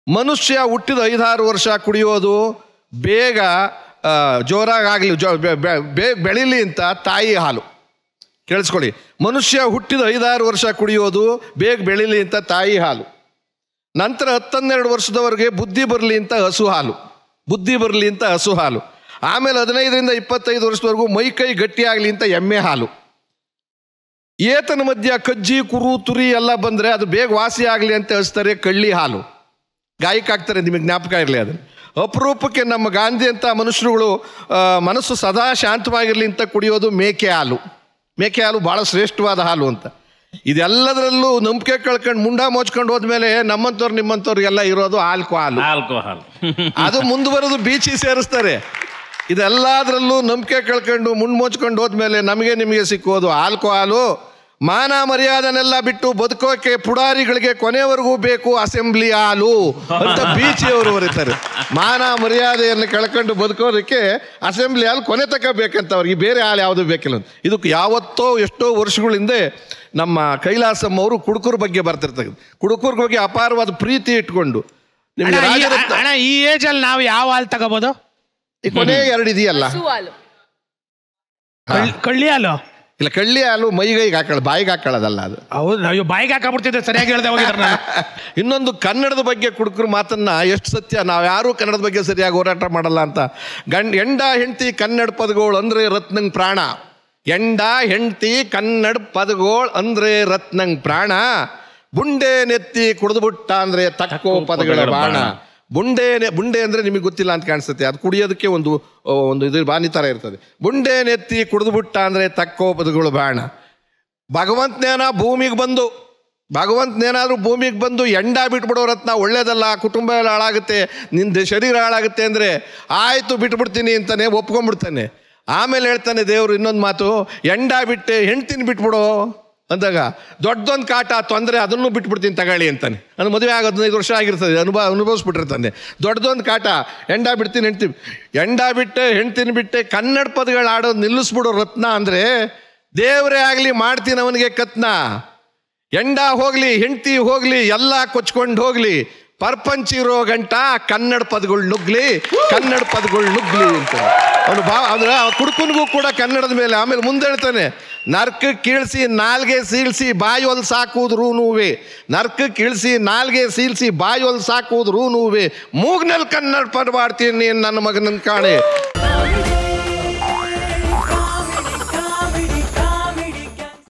ಮನುಷ್ಯ ಹುಟ್ಟಿದ ಐದಾರು ವರ್ಷ ಕುಡಿಯೋದು ಬೇಗ ಆ, ಜೋರಾಗಲಿ ಜೋ ಬೆ- ಬೆ- ಬೇಗ ಬೆಳೀಲಿ ಅಂತ ತಾಯಿ ಹಾಲು ಕೇಳಿಸ್ಕೊಳ್ಳಿ ಮನುಷ್ಯ ಹುಟ್ಟಿದ ಐದಾರು ವರ್ಷ ಕುಡಿಯೋದು ಬೇಗ ಬೆಳೀಲಿ ಅಂತ ತಾಯಿ ಹಾಲು ನಂತರ ಹತ್ತನ್ನೆರಡು ವರ್ಷದವರೆಗೆ ಬುದ್ಧಿ ಬರಲಿ ಅಂತ ಹಸು ಹಾಲು ಬುದ್ಧಿ ಬರಲಿ ಅಂತ ಹಸು ಹಾಲು ಆಮೇಲೆ ಹದಿನೈದರಿಂದ ಇಪ್ಪತ್ತೈದು ವರ್ಷದವರೆಗೂ ಮೈ ಕೈ ಗಟ್ಟಿಯಾಗಲಿ ಅಂತ ಎಮ್ಮೆ ಹಾಲು ಏತನ ಮಧ್ಯ ಕಜ್ಜಿ ಕುರು ತುರಿ ಎಲ್ಲ ಬಂದರೆ ಅದು ಬೇಗ ವಾಸಿ ಆಗಲಿ ಅಂತ ಹಚ್ತಾರೆ ಕಳ್ಳಿ ಹಾಲು ಗಾಯಕ್ಕೆ ಹಾಕ್ತಾರೆ ನಿಮಗೆ ಜ್ಞಾಪಕ ಇರಲಿ ಅದು ಅಪರೂಪಕ್ಕೆ ನಮ್ಮ ಗಾಂಧಿ ಅಂತ ಮನುಷ್ಯರುಗಳು ಆ, ಮನಸ್ಸು ಸದಾ ಶಾಂತವಾಗಿರಲಿ ಅಂತ ಕುಡಿಯೋದು ಮೇಕೆ ಹಾಲು ಮೇಕೆ ಹಾಲು ಭಾಳ ಶ್ರೇಷ್ಠವಾದ ಹಾಲು ಅಂತ ಇದೆಲ್ಲದರಲ್ಲೂ ನಂಬಿಕೆ ಕಳ್ಕೊಂಡು ಮುಂಡ ಮೋಚ್ಕೊಂಡು ಹೋದ್ಮೇಲೆ ನಮ್ಮಂಥವ್ರು ನಿಮ್ಮಂಥವ್ರಿಗೆಲ್ಲ ಇರೋದು ಆಲ್ಕೋ ಹಾಲು ಆಲ್ಕೋಹಾಲ್ ಅದು ಮುಂದುವರೆದು ಬೀಚಿ ಸೇರಿಸ್ತಾರೆ ಇದೆಲ್ಲದರಲ್ಲೂ ನಂಬಿಕೆ ಕಳ್ಕೊಂಡು ಮುಣ್ ಮುಚ್ಕೊಂಡು ಹೋದ್ಮೇಲೆ ನಮಗೆ ನಿಮಗೆ ಸಿಕ್ಕೋದು ಆಲ್ಕೋಹಾಲು ಮಾನ ಮರ್ಯಾದನೆಲ್ಲ ಬಿಟ್ಟು ಬದುಕೋಕೆ ಪುಡಾರಿಗಳಿಗೆ ಕೊನೆವರೆಗೂ ಬೇಕು ಅಸೆಂಬ್ಲಿ ಹಾಲು ಅಂತ ಬೀಚಿಯವರು ಬರೀತಾರೆ ಮಾನ ಮರ್ಯಾದೆಯನ್ನು ಕಳ್ಕೊಂಡು ಬದುಕೋದಕ್ಕೆ ಅಸೆಂಬ್ಲಿ ಹಾಲು ಕೊನೆ ತಕ ಬೇಕಂತ ಅವ್ರಿಗೆ ಬೇರೆ ಹಾಲು ಯಾವುದು ಬೇಕಿಲ್ಲ ಅಂತ. ಇದಕ್ಕೆ ಯಾವತ್ತೋ ಎಷ್ಟೋ ವರ್ಷಗಳ ಹಿಂದೆ ನಮ್ಮ ಕೈಲಾಸಂ ಅವರು ಕುಡುಕರ ಬಗ್ಗೆ ಬರ್ತಿರ್ತಕ್ಕಂಥ ಕುಡುಕರ ಬಗ್ಗೆ ಅಪಾರವಾದ ಪ್ರೀತಿ ಇಟ್ಕೊಂಡು ಅಣ್ಣ, ನಿಮಗೆ ಈ- ರಾಜರತ್ನ ಅಣ್ಣ ಈ ಏಜ್ ಅಲ್ಲಿ ನಾವು ಯಾವ ಹಾಲು ತಗೋಬಹುದು ಈ ಕೊನೆ ಎರಡು ಇದೆಯಲ್ಲ ಹಸು ಹಾಲು ಕಳ್- ಕಳ್ಳಿ ಹಾಲು ಇಲ್ಲ ಕಳ್ಳಿ ಹಾಲು ಮೈಗೈಗೆ ಹಾಕೊಳ್ಳೋದು ಬಾಯಿಗೆ ಹಾಕೊಳ್ಳೋದಲ್ಲ ಅದು ಹೌದು ಅಯ್ಯೋ ಬಾಯಿಗೆ ಹಾಕಾಬಿಡ್ತಿದ್ದೆ ಸರಿಯಾಗಿ ಹೇಳ್ದೆ ಹೋಗಿದ್ರೆ ನಾನು ಇನ್ನೊಂದು ಕನ್ನಡದ ಬಗ್ಗೆ ಕುಡುಕರು ಮಾತನ್ನ ಎಷ್ಟು ಸತ್ಯ ನಾವು ಯಾರೂ ಕನ್ನಡದ ಬಗ್ಗೆ ಸರಿಯಾಗಿ ಹೋರಾಟ ಮಾಡಲ್ಲ ಅಂತ ಗಂಡ್ ಎಂಡ ಹೆಂಡತಿ ಕನ್ನಡ ಪದಗಳು ಅಂದ್ರೆ ರತ್ನಂಗ್ ಪ್ರಾಣ ಎಂಡ ಹೆಂಡತಿ ಕನ್ನಡ ಪದಗಳು ಅಂದ್ರೆ ರತ್ನಂಗ್ ಪ್ರಾಣ ಬುಂಡೆ ನೆತ್ತಿ ಕುಡಿದ್ಬಿಟ್ಟ ಅಂದ್ರೆ ತಕ್ಕೋ ಪದಗಳ ಬಾಣ ಬುಂಡೆ ನೆ- ಬುಂಡೆ ಅಂದ್ರೆ ನಿಮಗೆ ಗೊತ್ತಿಲ್ಲ ಅಂತ ಕಾಣಿಸುತ್ತೆ ಅದು ಕುಡಿಯೋದಕ್ಕೆ ಒಂದು ಆ, ಒಂದು ಇದು ಬಾನಿ ಥರ ಇರ್ತದೆ ಬುಂಡೆ ನೆತ್ತಿ ಕುಡಿದ್ಬಿಟ್ಟ ಅಂದ್ರೆ ತಕ್ಕೋ ಪದಗಳು ಬಾಣ ಭಗವಂತನೇನ ಭೂಮಿಗೆ ಬಂದು ಭಗವಂತನೇನಾದ್ರೂ ಭೂಮಿಗೆ ಬಂದು ಎಂಡ ಬಿಟ್ಬಿಡೋ ರತ್ನ ಒಳ್ಳೇದಲ್ಲ ಕುಟುಂಬ ಎಲ್ಲ ಹಾಳಾಗುತ್ತೆ ನಿಂದ ಶರೀರ ಹಾಳಾಗುತ್ತೆ ಅಂದರೆ ಆಯಿತು ಬಿಟ್ಬಿಡ್ತೀನಿ ಅಂತಾನೆ ಒಪ್ಕೊಂಡ್ಬಿಡ್ತಾನೆ ಆಮೇಲೆ ಹೇಳ್ತಾನೆ ದೇವರು ಇನ್ನೊಂದು ಮಾತು ಎಂಡ ಬಿಟ್ಟೆ ಹೆಂಡ್ತಿನ ಬಿಟ್ಬಿಡೋ ಅಂದಾಗ ದೊಡ್ಡದೊಂದು ಕಾಟ ತೊಂದರೆ ಅದನ್ನು ಬಿಟ್ಬಿಡ್ತೀನಿ ತಗೊಳ್ಳಿ ಅಂತಾನೆ ಅದು ಮದುವೆ ಆಗ ಹದಿನೈದು ವರ್ಷ ಆಗಿರ್ತದೆ ಅನುಭವ ಅನುಭವಿಸ್ಬಿಟ್ಟಿರ್ತಾನೆ ದೊಡ್ಡದೊಂದು ಕಾಟ ಎಂಡ ಬಿಡ್ತೀನಿ ಹೆಂಡ್ತಿ ಎಂಡ ಬಿಟ್ಟೆ ಹೆಂಡ್ತಿನ ಬಿಟ್ಟೆ ಕನ್ನಡ ಪದಗಳು ಆಡೋದು ನಿಲ್ಲಿಸ್ಬಿಡೋ ರತ್ನ ಅಂದರೆ ದೇವರೇ ಆಗಲಿ ಮಾಡ್ತೀನಿ ಅವನಿಗೆ ಕತ್ನ ಎಂಡ ಹೋಗ್ಲಿ ಹೆಂಡತಿ ಹೋಗ್ಲಿ ಎಲ್ಲ ಕೊಚ್ಕೊಂಡು ಹೋಗ್ಲಿ ಪರ್ಪಂಚ ಇರೋ ಗಂಟ ಕನ್ನಡ ಪದಗಳು ನುಗ್ಲಿ ಕನ್ನಡ ಪದಗಳು ನುಗ್ಲಿ ಅಂತ ಅವನು ಬಾ ಅಂದ್ರೆ ಆ ಕುಡುಕನಿಗೂ ಕೂಡ ಕನ್ನಡದ ಮೇಲೆ ಆಮೇಲೆ ಮುಂದೆ ಹೇಳ್ತಾನೆ ನರ್ಕ ಕೀಳ್ಸಿ ನಾಲ್ಗೆ ಸೀಳ್ಸಿ ಬಾಯೊಲ್ ಸಾಕುವುದ್ರು ನೋವೆ ನರ್ಕ ಕೀಳ್ಸಿ ನಾಲ್ಗೆ ಸೀಳ್ಸಿ ಬಾಯೊಲ್ ಸಾಕುವುದ್ರು ನೋವೆ ಮೂಗ್ನಲ್ಲಿ ಕನ್ನಡ ಪದ ಮಾಡ್ತೀನಿ ನನ್ನ ಮಗನನ್ನ ಕಾಣೆ